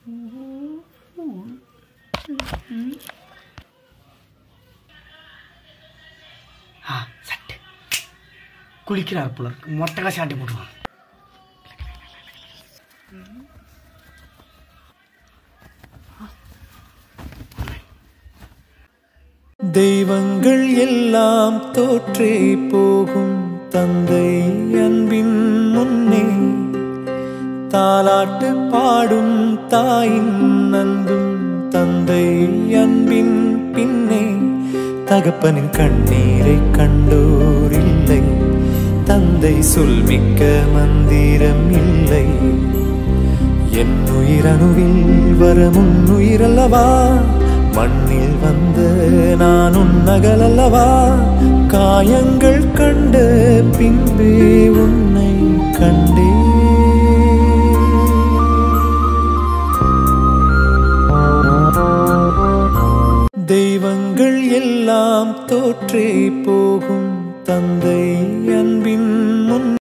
ஆ சட்டு குளிக்கிறார் போல இருக்கு மொட்டை சாட்டி போட்டுருவான் தெய்வங்கள் எல்லாம் தோற்றே போகும் தந்தை அன்பின் முன்னே தாலாட்டு பாடும் தாயின் அன்பும் தந்தை அன்பின் பின்னே தகப்பனின் கண்ணீரை கண்டோர் இல்லை தந்தை சொல்மிக்க மந்திரம் இல்லை என் உயிரணுவில் வரமுன் உயிரல்லவா மண்ணில் வந்த நான் உன் நகலல்லவா காயங்கள் கண்ட பின்பே உன்னை கண்டே தெய்வங்கள் எல்லாம் தோற்றே போகும் தந்தை அன்பின்